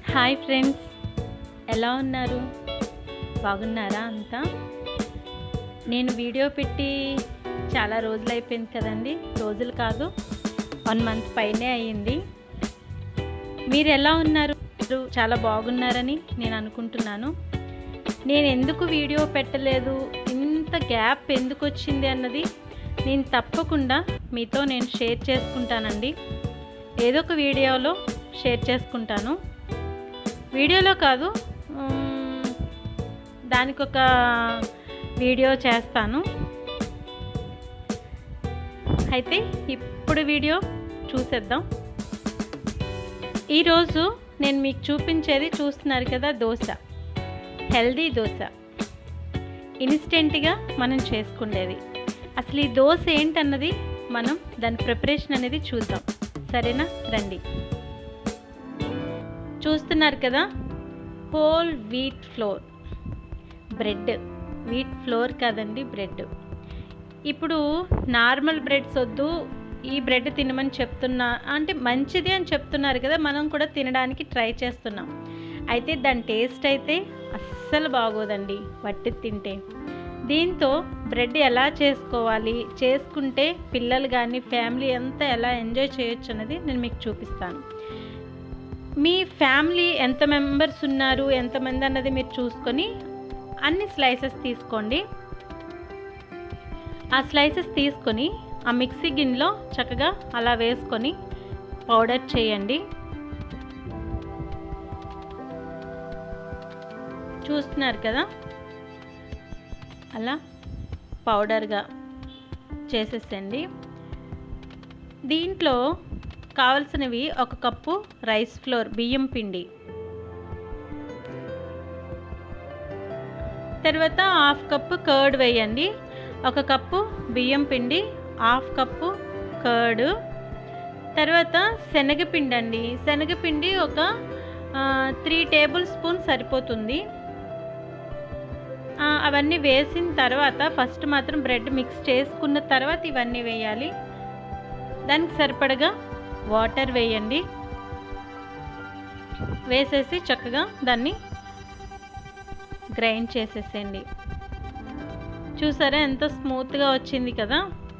hi friends ఎలా ఉన్నారు బాగున్నారా అంతా నేను వీడియో పెట్టి చాలా రోజులు అయిపోయింది కదండి రోజులు కాదు వన్ మంత్ పైనే అయ్యింది మీరు ఎలా ఉన్నారు చాలా బాగున్నారని నేను అనుకుంటున్నాను నేను ఎందుకు వీడియో పెట్టలేదు ఇంత గ్యాప్ ఎందుకు వచ్చింది అన్నది నేను తప్పకుండా మీతో నేను షేర్ చేసుకుంటానండి ఏదో ఒక వీడియోలో షేర్ చేసుకుంటాను వీడియోలో కాదు మ్, దానికి ఒక వీడియో చేస్తాను అయితే ఇప్పుడు వీడియో చూసేద్దాం ఈరోజు నేను మీకు చూపించేది చూస్తున్నారు కదా దోశ హెల్దీ దోశ ఇన్స్టెంట్గా మనం చేసుకునేది అసలు ఈ దోశ ఏంటన్నది మనం దాని ప్రిపరేషన్ అనేది చూద్దాం సరేనా రండి చూస్తున్నారు కదా whole wheat flour bread wheat flour కాదండి బ్రెడ్ ఇప్పుడు నార్మల్ బ్రెడ్స్ వద్దు ఈ బ్రెడ్ తినమని చెప్తున్నా అంటే మంచిది అని చెప్తున్నారు కదా మనం కూడా తినడానికి ట్రై చేస్తున్నాం అయితే దాని టేస్ట్ అయితే అస్సలు బాగోదండి వట్టి తింటే దీంతో బ్రెడ్ ఎలా చేసుకోవాలి చేసుకుంటే పిల్లలు కానీ ఫ్యామిలీ అంతా ఎలా ఎంజాయ్ చేయొచ్చు అన్నది నేను మీకు చూపిస్తాను మీ ఫ్యామిలీ ఎంత మెంబర్స్ ఉన్నారు ఎంతమంది అన్నది మీరు చూసుకొని అన్ని స్లైసెస్ తీసుకోండి ఆ స్లైసెస్ తీసుకొని ఆ మిక్సీ గిన్నెలో చక్కగా అలా వేసుకొని పౌడర్ చేయండి చూస్తున్నారు కదా అలా పౌడర్గా చేసేసండి దీంట్లో కావలసినవి ఒక కప్పు రైస్ ఫ్లోర్ బియ్యం పిండి తర్వాత హాఫ్ కప్పు కర్డ్ వేయండి ఒక కప్పు బియ్యం పిండి హాఫ్ కప్పు కర్డ్ తర్వాత శనగపిండి అండి శనగపిండి ఒక త్రీ టేబుల్ స్పూన్ సరిపోతుంది ఆ, అవన్నీ వేసిన తర్వాత ఫస్ట్ మాత్రం బ్రెడ్ మిక్స్ చేసుకున్న తర్వాత ఇవన్నీ వేయాలి దానికి సరిపడగా వాటర్ వేయండి వేసేసి చక్కగా దాన్ని గ్రైండ్ చేసేసేయండి చూసారా ఎంత స్మూత్గా వచ్చింది కదా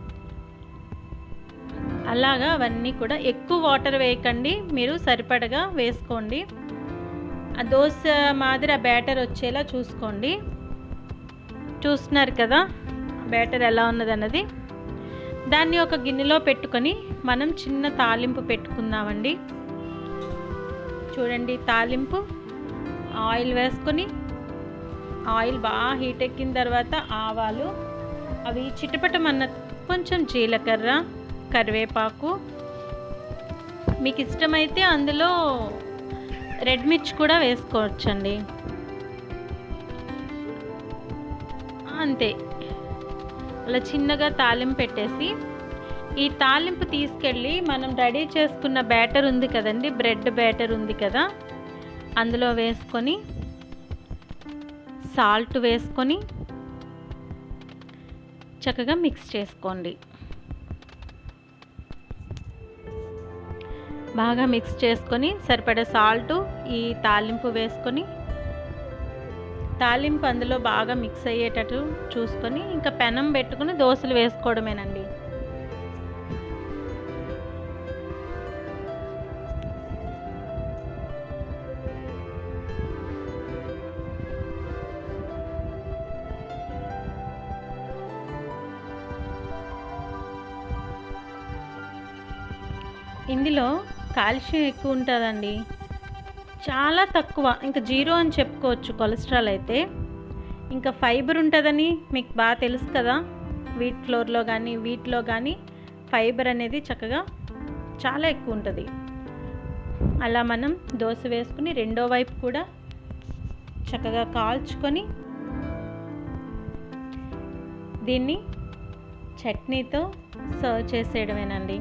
అలాగా అవన్నీ కూడా ఎక్కువ వాటర్ వేయకండి మీరు సరిపడగా వేసుకోండి ఆ దోశ మాదిరి ఆ బ్యాటర్ వచ్చేలా చూసుకోండి చూస్తున్నారు కదా బ్యాటర్ ఎలా ఉన్నదన్నది దాన్ని ఒక గిన్నెలో పెట్టుకొని మనం చిన్న తాలింపు పెట్టుకుందామండి చూడండి తాలింపు ఆయిల్ వేసుకొని ఆయిల్ బాగా హీట్ ఎక్కిన తర్వాత ఆవాలు అవి చిటపటమన్న కొంచెం జీలకర్ర కరివేపాకు మీకు ఇష్టమైతే అందులో రెడ్ మిర్చి కూడా వేసుకోవచ్చండి అంతే అలా చిన్నగా తాలింపు పెట్టేసి ఈ తాలింపు తీసుకెళ్ళి మనం రెడీ చేసుకున్న బ్యాటర్ ఉంది కదండి బ్రెడ్ బ్యాటర్ ఉంది కదా అందులో వేసుకొని సాల్ట్ వేసుకొని చక్కగా మిక్స్ చేసుకోండి బాగా మిక్స్ చేసుకొని సరిపడే సాల్ట్ ఈ తాలింపు వేసుకొని తాలింపు అందులో బాగా మిక్స్ అయ్యేటట్టు చూసుకొని ఇంకా పెనం పెట్టుకుని దోశలు వేసుకోవడమేనండి ఇందులో కాల్షియం ఎక్కువ ఉంటుందండి చాలా తక్కువ ఇంకా జీరో అని చెప్పుకోవచ్చు కొలెస్ట్రాల్ అయితే ఇంకా ఫైబర్ ఉంటుందని మీకు బాగా తెలుసు కదా వీట్ ఫ్లోర్లో కానీ వీటిలో కానీ ఫైబర్ అనేది చక్కగా చాలా ఎక్కువ ఉంటుంది అలా మనం దోశ వేసుకుని రెండో వైపు కూడా చక్కగా కాల్చుకొని దీన్ని చట్నీతో సర్వ్ చేసేయడమేనండి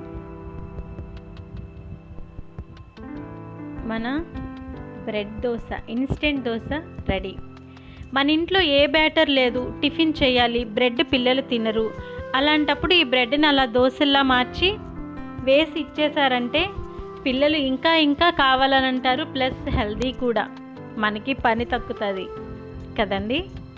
మన bread dosa instant dosa ready మన ఇంట్లో ఏ బ్యాటర్ లేదు టిఫిన్ చేయాలి బ్రెడ్ పిల్లలు తినరు అలాంటప్పుడు ఈ బ్రెడ్ని అలా దోశల్లా మార్చి వేసి ఇచ్చేసారంటే పిల్లలు ఇంకా ఇంకా కావాలని అంటారు ప్లస్ హెల్దీ కూడా మనకి పని తక్కుతుంది కదండి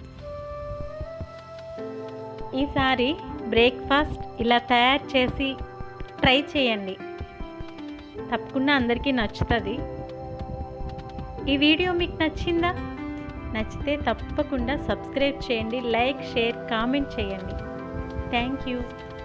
ఈసారి బ్రేక్ఫాస్ట్ ఇలా తయారు చేసి ట్రై చేయండి తప్పకుండా అందరికీ నచ్చుతుంది ఈ వీడియో మీకు నచ్చిందా నచ్చితే తప్పకుండా సబ్స్క్రైబ్ చేయండి లైక్ షేర్ కామెంట్ చేయండి థ్యాంక్ యూ